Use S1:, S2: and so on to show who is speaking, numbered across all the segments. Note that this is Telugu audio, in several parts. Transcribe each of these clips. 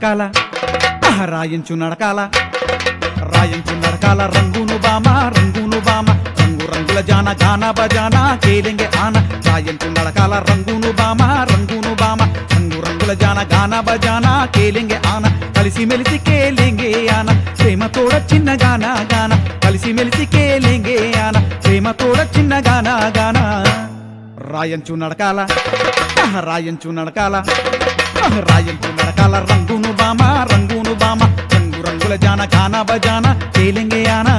S1: నడకాల ఆహా, రాయించు నడకాల రాయించు నడకాల రంగును బామ రంగును బామ రంగు రంగుల జాన గాన బజాన కేలింగే ఆన రాయించు నడకాల రంగును బామ రంగును బామ రంగు రంగుల జాన గాన బజాన కేలింగే ఆన కలిసి మెలిసి కేలింగే ఆన ప్రేమ తోడ చిన్న గాన గాన కలిసి మెలిసి కేలింగే ఆన ప్రేమ తోడ చిన్న గాన గాన రాయంచు నడకాల ఆహా, రాయంచు నడకాల ఆహా, రాయంచు నడకాల రంగును బామ రంగును బామ రంగు రంగుల జాన గాన బజాన కేలింగే ఆనా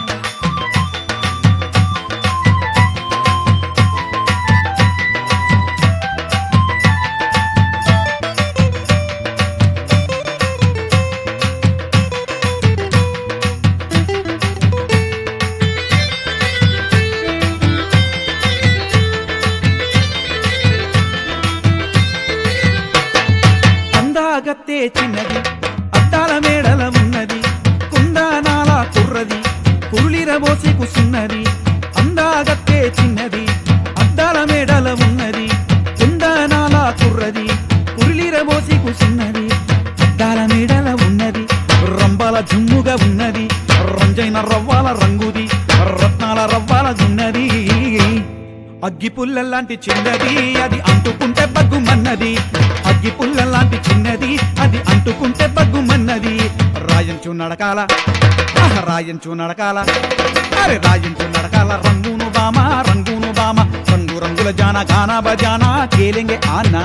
S1: అందాగత్తే చిన్నది అద్దాల మేడల ఉన్నది కుందానాల కుర్రది కురులిర మోసి కుసున్నది అందాగత్తే చిన్నది అద్దాల మేడల ఉన్నది కుందానాల కుర్రది కురులిర మోసి కుసున్నది అద్దాల మేడల ఉన్నది రంబాల జుమ్ముగా ఉన్నది రంజైన రవ్వాల రంగుది రత్నాల రవ్వాల ఉన్నది అగ్గి పుల్లలాంటి చిన్నది అది అంటుకుంటే బగ్గుమన్నది అగ్గి పుల్లలాంటి చిన్నది అది అంటుకుంటే బగ్గుమన్నది రాయంచు నడకాల ఆహా, రాయంచు నడకాల అరే రాయంచు నడకాల రంగును బామ రంగును బామ రంగు రంగుల జాన గాన బజాన కేలింగే ఆనా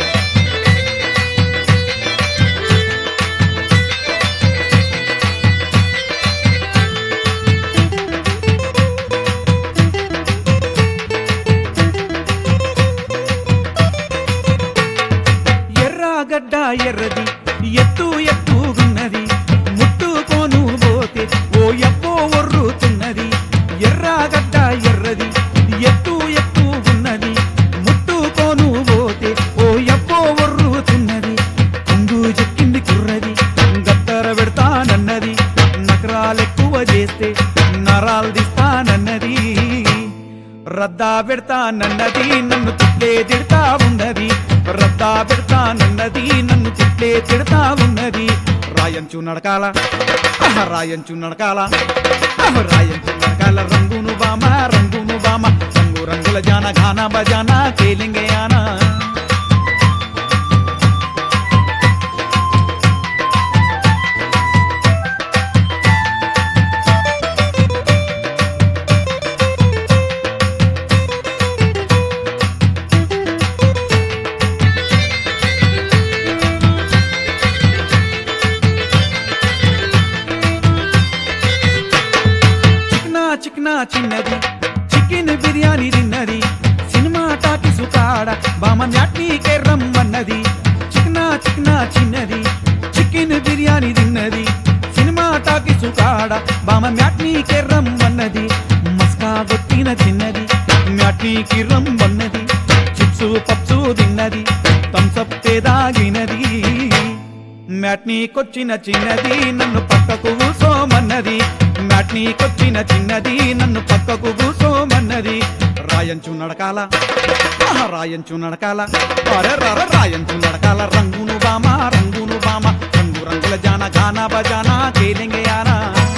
S1: ఎర్రగడ్డ ఎర్రది ఎత్తు ఎత్తుగున్నది ముట్టుకోను పోతే ఓ ఎప్పో ఒర్రుతున్నది ఎర్రగడ్డ ఎర్రది ఎత్తు ఎత్తుగున్నది ముట్టుకోను పోతే ఓ ఎప్పో ఒర్రుతున్నది కొంగు చెక్కింది కుర్రది గత్తర పెడతానన్నది నకరాలెక్కువ చేస్తే నరాలు దిస్తానన్నది రద్దా పెడతానన్నది నన్ను తిట్లే తిడతా ఉన్నది రద్దా పెడతానన్నది నన్ను తిట్లే తిడతా ఉన్నది రాయంచు నడకాల ఆహా, రాయంచు నడకాల ఆహా, రాయంచు నడకాల రంగును బామ రంగును బామ రంగు రంగుల జాన గాన బజాన కేలింగే ఆనా చిక్నా చిక్నా చిన్నది చికెన్ బిర్యానీ తిన్నది సినిమా టాకీసు కాడ బామ మ్యాట్నీకే రమ్మన్నది చిక్నా చిక్నా చిన్నది చికెన్ బిర్యానీ తిన్నది సినిమా టాకీసు కాడ బామ మ్యాట్నీకే రమ్మన్నది మస్కా కొట్టిన చిన్నది మ్యాట్నీకి రమ్మన్నది చిప్సు పప్సు తిన్నది థమ్సప్ దాగినది మ్యాట్నీకొచ్చిన చిన్నది నన్ను పక్కకు కూసోమన్నది మ్యాట్నీకొచ్చిన చిన్నది నన్ను పక్కకు కూసోమన్నది రాయంచు నడకాల ఆహా, రాయంచు నడకాల అరే రర రాయంచు నడకాల రంగును బామ రంగును బామ రంగు రంగుల జాన గాన బజానా కేలింగే ఆనా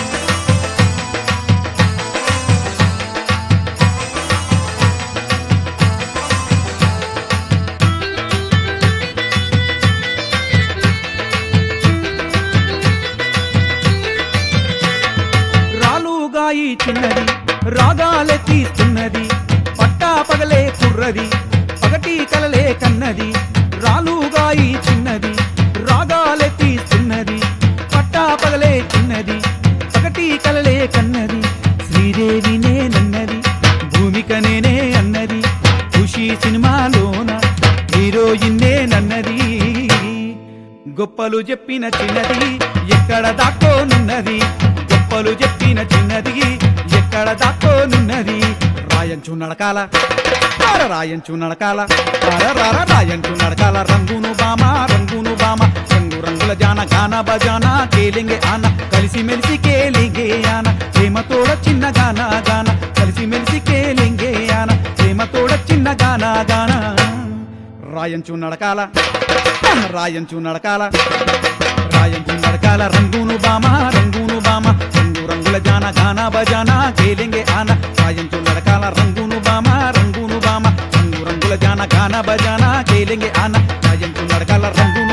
S1: రాలుగాయి చిన్నది రాగాలే తీస్తున్నది పట్టా పగలే కుర్రది పగటి కలలే కన్నది రాలుగాయి చిన్నది రాగాలే తీస్తున్నది పట్టా పగలే చిన్నది పగటి కలలే కన్నది శ్రీదేవి నేనన్నది భూమిక నేనే అన్నది ఖుషి సినిమాలోన హీరోయిన్ నేనన్నది గొప్పలు చెప్పిన చిన్నది ఎక్కడ దాక్కోనున్నది గొప్పలు చెప్పిన చిన్నది ఎక్కడ దాక్కోనున్నది రాయంచు నడకాల అర రాయంచు నడకాల అర రర రాయంచు నడకాల రంగును బామ రంగును బామ రంగు రంగుల జాన గాన బజాన కేలింగే ఆన కలిసి మెలిసి కేలింగే ఆన ప్రేమతోడ చిన్న గాన గాన కలిసి మెలిసి కేలింగే ఆన ప్రేమతోడ చిన్న గాన గాన రాయంచు నడకాల రాయంచు నడకాల రాయంచు నడకాల రంగును బామ రంగును బామ రంగు రంగుల జాన గాన బజానా కేలింగే ఆన రాయంచు నడకాల రంగును బామ రంగును బామ రంగు రంగుల జాన గాన బజానా కేలింగే ఆన రాయంచు నడకాల రంగును